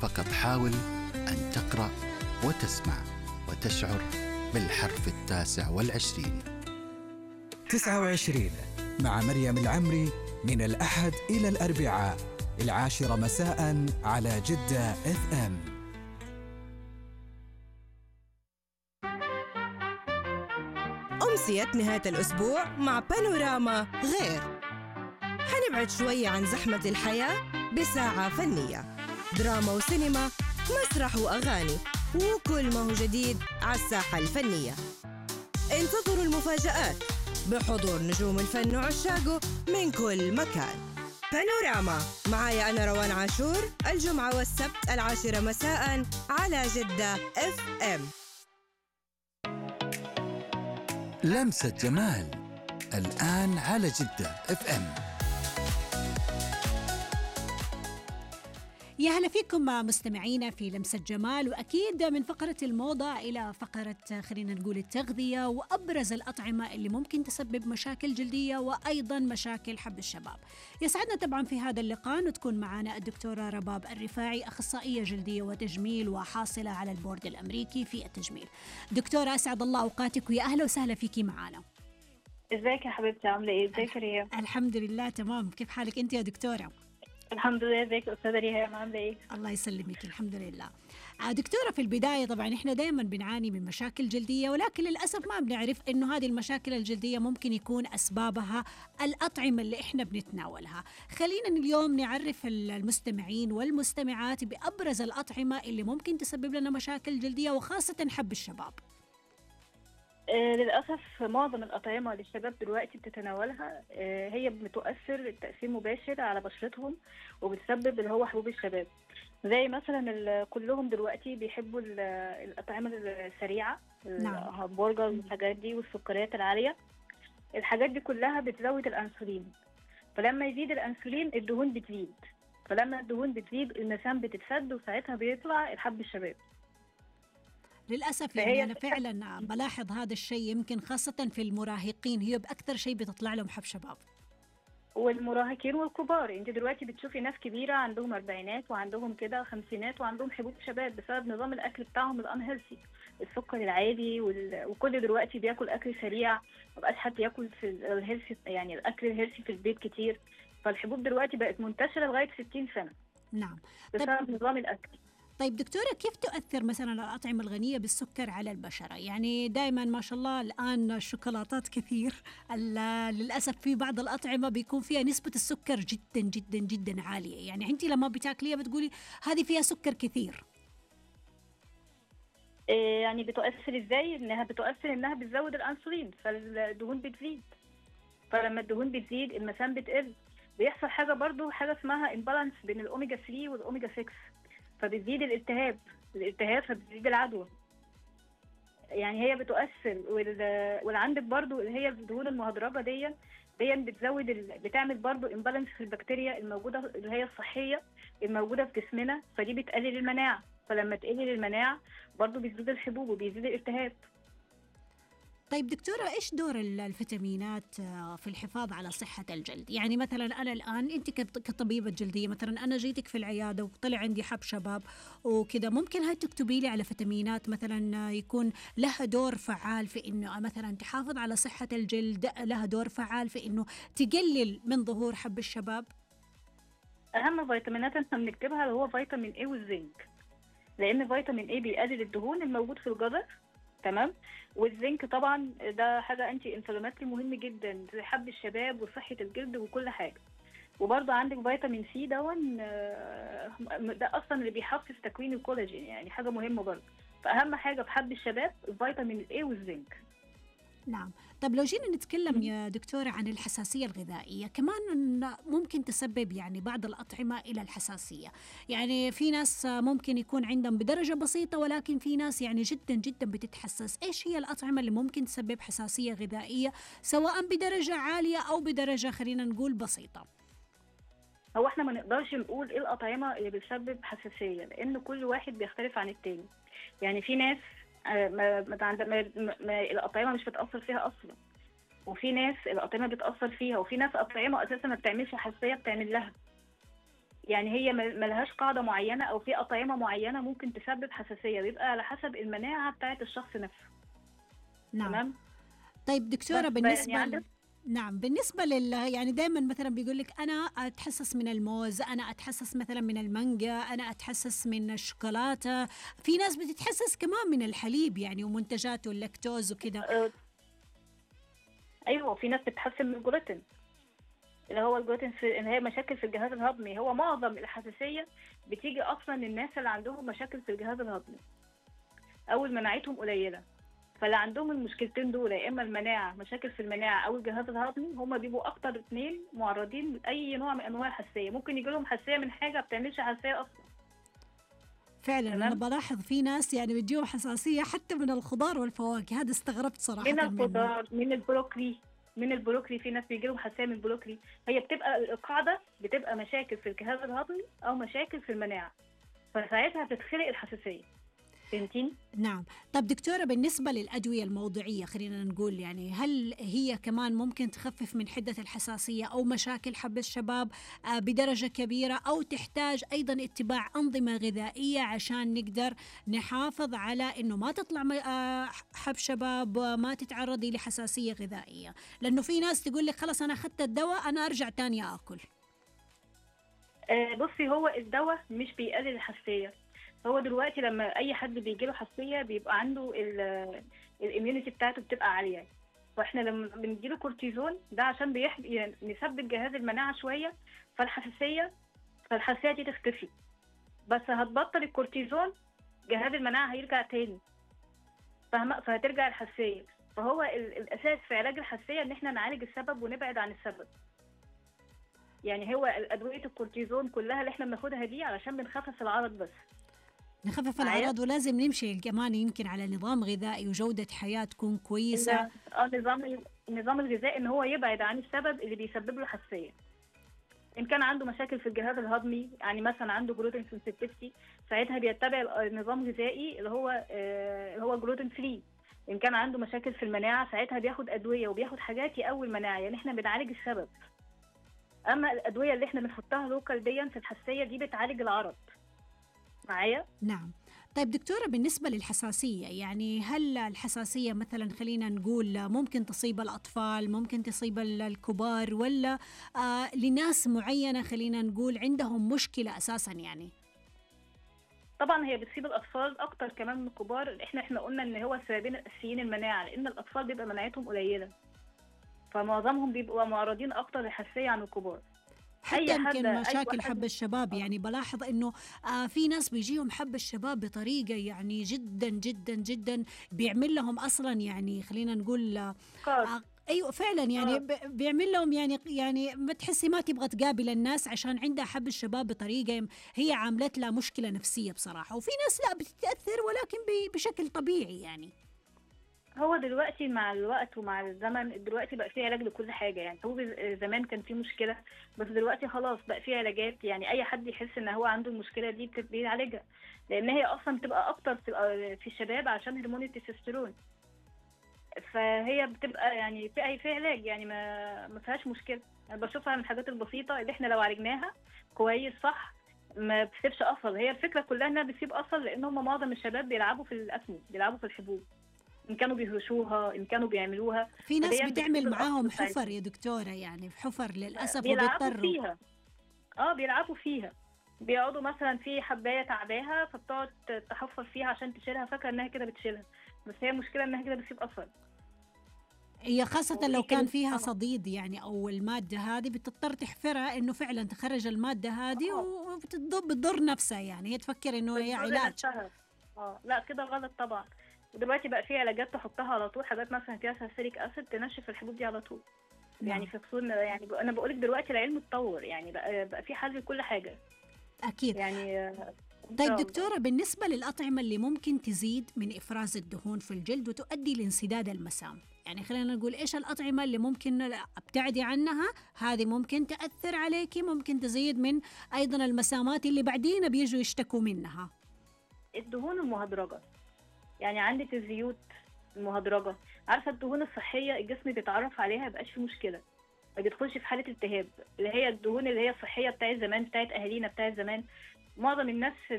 فقط حاول أن تقرأ وتسمع وتشعر بالحرف التاسع والعشرين 29 مع مريم العمري من الأحد إلى الأربعاء العاشرة مساء على جدة اف ام أمسية نهاية الأسبوع مع بانوراما غير حنبعد شوية عن زحمة الحياة بساعة فنية دراما وسينما مسرح وأغاني وكل ما هو جديد على الساحة الفنية انتظروا المفاجآت بحضور نجوم الفن وعشاقه من كل مكان بانوراما معايا أنا روان عاشور الجمعة والسبت العاشرة مساء على جدة اف ام لمسة جمال الآن على جدة اف ام يا هلا فيكم مستمعينا في لمسة جمال وأكيد من فقرة الموضة إلى فقرة خلينا نقول التغذية وأبرز الأطعمة اللي ممكن تسبب مشاكل جلدية وأيضا مشاكل حب الشباب يسعدنا طبعا في هذا اللقاء أن تكون معنا الدكتورة رباب الرفاعي أخصائية جلدية وتجميل وحاصلة على البورد الأمريكي في التجميل دكتورة أسعد الله أوقاتك ويا أهلا وسهلا فيكي معنا ازيك يا حبيبتي عامله ايه ازيك يا ريهام الحمد لله تمام كيف حالك أنت يا دكتورة الحمد لله ازيك يا استاذه ريهام عامله ايه الله يسلمك الحمد لله آه، دكتورة في البداية طبعا احنا دائما بنعاني من مشاكل جلدية ولكن للأسف ما بنعرف انه هذه المشاكل الجلدية ممكن يكون أسبابها الأطعمة اللي احنا بنتناولها خلينا اليوم نعرف المستمعين والمستمعات بأبرز الأطعمة اللي ممكن تسبب لنا مشاكل جلدية وخاصة حب الشباب آه للاسف معظم الاطعمه اللي الشباب دلوقتي بتتناولها آه هي بتؤثر تاثير مباشر على بشرتهم وبتسبب اللي هو حبوب الشباب زي مثلا ال- كلهم دلوقتي بيحبوا ال- الاطعمه السريعه نعم. الهمبرجر والحاجات دي والسكريات العاليه الحاجات دي كلها بتزود الانسولين فلما يزيد الانسولين الدهون بتزيد فلما الدهون بتزيد المسام بتتسد وساعتها بيطلع الحب الشباب للأسف فهي يعني أنا بت- فعلا بلاحظ هذا الشيء يمكن خاصة في المراهقين هي بأكثر شيء بتطلع لهم حب شباب والمراهقين والكبار انت دلوقتي بتشوفي ناس كبيره عندهم اربعينات وعندهم كده خمسينات وعندهم حبوب شباب بسبب نظام الاكل بتاعهم الانهيلثي السكر العالي وال... وكل دلوقتي بياكل اكل سريع مبقاش حد ياكل في الهيلثي يعني الاكل الهيلثي في البيت كتير فالحبوب دلوقتي بقت منتشره لغايه 60 سنه نعم بسبب نظام الاكل طيب دكتورة كيف تؤثر مثلا الأطعمة الغنية بالسكر على البشرة؟ يعني دائما ما شاء الله الآن الشوكولاتات كثير ال- للأسف في بعض الأطعمة بيكون فيها نسبة السكر جدا جدا جدا عالية يعني أنت لما بتاكليها بتقولي هذه فيها سكر كثير إيه يعني بتؤثر ازاي انها بتؤثر انها بتزود الانسولين فالدهون بتزيد فلما الدهون بتزيد المسام بتقل بيحصل حاجه برضو حاجه اسمها امبالانس بين الاوميجا 3 والاوميجا 6 فبتزيد الالتهاب الالتهاب فبتزيد العدوى يعني هي بتؤثر وال... والعندك برضو اللي هي الدهون المهدرجه دي دي بتزود ال... بتعمل برضو امبالانس في البكتيريا الموجوده اللي هي الصحيه الموجوده في جسمنا فدي بتقلل المناعه فلما تقلل المناعه برضو بيزيد الحبوب وبيزيد الالتهاب طيب دكتورة إيش دور ال- الفيتامينات آه، في الحفاظ على صحة الجلد؟ يعني مثلا أنا الآن أنت كط- كطبيبة جلدية مثلا أنا جيتك في العيادة وطلع عندي حب شباب وكذا ممكن هاي تكتبي لي على فيتامينات مثلا آه، يكون لها دور فعال في إنه مثلا تحافظ على صحة الجلد لها دور فعال في إنه تقلل من ظهور حب الشباب اهم فيتامينات احنا بنكتبها اللي هو فيتامين اي والزنك لان فيتامين اي بيقلل الدهون الموجود في الجزر تمام والزنك طبعا ده حاجه انتي انفلاماتري مهم جدا لحب الشباب وصحه الجلد وكل حاجه وبرضه عندك فيتامين سي دون آه، ده اصلا اللي بيحفز تكوين الكولاجين يعني حاجه مهمه برضه فاهم حاجه في حب الشباب الفيتامين الاي والزنك نعم طب لو جينا نتكلم يا دكتورة عن الحساسية الغذائية كمان إن ممكن تسبب يعني بعض الأطعمة إلى الحساسية يعني في ناس ممكن يكون عندهم بدرجة بسيطة ولكن في ناس يعني جدا جدا بتتحسس إيش هي الأطعمة اللي ممكن تسبب حساسية غذائية سواء بدرجة عالية أو بدرجة خلينا نقول بسيطة هو احنا ما نقدرش نقول ايه الاطعمه اللي بتسبب حساسيه لان كل واحد بيختلف عن التاني يعني في ناس آه، ما ما تعند- ما ما- ما الاطعمه مش بتاثر فيها اصلا وفي ناس الاطعمه بتاثر فيها وفي ناس اطعمه اساسا ما بتعملش حساسيه بتعمل لها يعني هي ما- ملهاش قاعده معينه او في اطعمه معينه ممكن تسبب حساسيه بيبقى على حسب المناعه بتاعه الشخص نفسه نعم تمام طيب دكتورة بس بالنسبة يعني ل... عندك- نعم بالنسبة لل يعني دائما مثلا بيقول لك أنا أتحسس من الموز أنا أتحسس مثلا من المانجا أنا أتحسس من الشوكولاتة في ناس بتتحسس كمان من الحليب يعني ومنتجاته اللاكتوز وكذا آه، ايوه في ناس بتحسن من الجلوتين اللي هو الجلوتين في ان هي مشاكل في الجهاز الهضمي هو معظم الحساسيه بتيجي اصلا للناس اللي عندهم مشاكل في الجهاز الهضمي او مناعتهم قليله فاللي عندهم المشكلتين دول يا اما المناعه مشاكل في المناعه او الجهاز الهضمي هم بيبقوا اكتر اتنين معرضين لاي نوع من انواع الحساسيه ممكن يجي لهم حساسيه من حاجه ما بتعملش حساسيه اصلا فعلا أنا تمام. بلاحظ في ناس يعني بتجيهم حساسية حتى من الخضار والفواكه هذا استغربت صراحة من منه. الخضار من البروكلي من البروكلي في ناس بيجي لهم حساسيه من البروكلي هي بتبقى القاعده بتبقى مشاكل في الجهاز الهضمي او مشاكل في المناعه فساعتها بتتخلق الحساسيه فهمتيني نعم طب دكتورة بالنسبة للأدوية الموضعية خلينا نقول يعني هل هي كمان ممكن تخفف من حدة الحساسية أو مشاكل حب الشباب آه، بدرجة كبيرة أو تحتاج أيضا اتباع أنظمة غذائية عشان نقدر نحافظ على أنه ما تطلع م- آه، حب شباب آه، ما تتعرضي لحساسية غذائية لأنه في ناس تقول لك خلاص أنا أخذت الدواء أنا أرجع تاني أكل آه بصي هو الدواء مش بيقلل الحساسيه هو دلوقتي لما اي حد بيجي له حساسيه بيبقى عنده الاميونيتي بتاعته بتبقى عاليه واحنا لما بنديله كورتيزون ده عشان بيح... يعني نثبت جهاز المناعه شويه فالحساسيه فالحساسيه دي تختفي بس هتبطل الكورتيزون جهاز المناعه هيرجع تاني فاهمه فهترجع الحساسيه فهو ال- الاساس في علاج الحساسيه ان احنا نعالج السبب ونبعد عن السبب يعني هو ادويه الكورتيزون كلها اللي احنا بناخدها دي علشان بنخفف العرض بس نخفف معايا؟ الأعراض ولازم نمشي كمان يمكن على نظام غذائي وجودة حياة تكون كويسة اه النظام النظام الغذائي ان هو يبعد عن السبب اللي بيسبب له حساسيه ان كان عنده مشاكل في الجهاز الهضمي يعني مثلا عنده جلوتين سنسيتيفيتي ساعتها بيتبع نظام غذائي اللي هو آه، اللي هو جلوتين فري ان كان عنده مشاكل في المناعه ساعتها بياخد ادويه وبياخد حاجات يقوي المناعه يعني احنا بنعالج السبب اما الادويه اللي احنا بنحطها لوكال دي في الحساسيه دي بتعالج العرض معايا نعم طيب دكتورة بالنسبة للحساسية يعني هل الحساسية مثلا خلينا نقول ممكن تصيب الأطفال ممكن تصيب ال- الكبار ولا آه لناس معينة خلينا نقول عندهم مشكلة أساسا يعني طبعا هي بتصيب الاطفال اكتر كمان من الكبار احنا احنا قلنا ان هو السببين الاساسيين المناعه لان الاطفال بيبقى مناعتهم قليله فمعظمهم بيبقوا معرضين اكتر للحساسيه عن الكبار حتى أي حد- يمكن أي مشاكل واحد- حب الشباب يعني بلاحظ انه آه في ناس بيجيهم حب الشباب بطريقه يعني جدا جدا جدا بيعمل لهم اصلا يعني خلينا نقول آه كار آه، ايوه فعلا يعني آه. ب- بيعمل لهم يعني يعني ما تحسي ما تبغى تقابل الناس عشان عندها حب الشباب بطريقه هي عاملت لها مشكله نفسيه بصراحه وفي ناس لا بتتاثر ولكن ب- بشكل طبيعي يعني هو دلوقتي مع الوقت ومع الزمن دلوقتي بقى في علاج لكل حاجه يعني هو زمان كان في مشكله بس دلوقتي خلاص بقى في علاجات يعني اي حد يحس ان هو عنده المشكله دي بت- بيعالجها لان هي اصلا بتبقى اكتر في ال- في الشباب عشان هرمون التستوستيرون فهي بتبقى يعني في في علاج يعني ما ما فيهاش مشكله انا بشوفها من الحاجات البسيطه اللي احنا لو عالجناها كويس صح ما بتسيبش اثر هي الفكره كلها انها بتسيب اثر لان هم معظم الشباب بيلعبوا في الاسمي بيلعبوا في الحبوب ان كانوا بيهرشوها ان كانوا بيعملوها في ناس فهي بتعمل بتسيب معاهم الأثر بتاعتها. حفر يا دكتوره يعني حفر للاسف بيلعبوا وبيضطروا فيها اه بيلعبوا فيها بيقعدوا مثلا في حبايه تعباها فبتقعد تحفر فيها عشان تشيلها فاكره انها كده بتشيلها بس هي المشكله انها كده بتسيب اثر هي خاصة وفي لو كان كلمة فيها طبعا. صديد يعني أو المادة هذه بتضطر تحفرها إنه فعلا تخرج المادة هذه آه. وبتضر نفسها يعني هي تفكر إنه هي بتضر علاج نفسها. اه لا كده غلط طبعا ودلوقتي بقى في علاجات تحطها على طول حاجات مثلا فيها سالسيليك اسيد تنشف الحبوب دي على طول يعني في فصول يعني ب- انا بقولك دلوقتي العلم اتطور يعني بقى بقى في حل لكل حاجه أكيد يعني آه، إن طيب شاء الله. دكتورة بالنسبة للأطعمة اللي ممكن تزيد من إفراز الدهون في الجلد وتؤدي لانسداد المسام يعني خلينا نقول إيش الأطعمة اللي ممكن لا ابتعدي عنها هذه ممكن تأثر عليكي ممكن تزيد من أيضا المسامات اللي بعدين بيجوا يشتكوا منها الدهون المهدرجة يعني عندك الزيوت المهدرجة عارفة الدهون الصحية الجسم بيتعرف عليها مبقاش فيه مشكلة ما بيدخلش في حاله التهاب اللي هي الدهون اللي هي الصحيه بتاعت زمان بتاعت اهالينا بتاعت زمان معظم الناس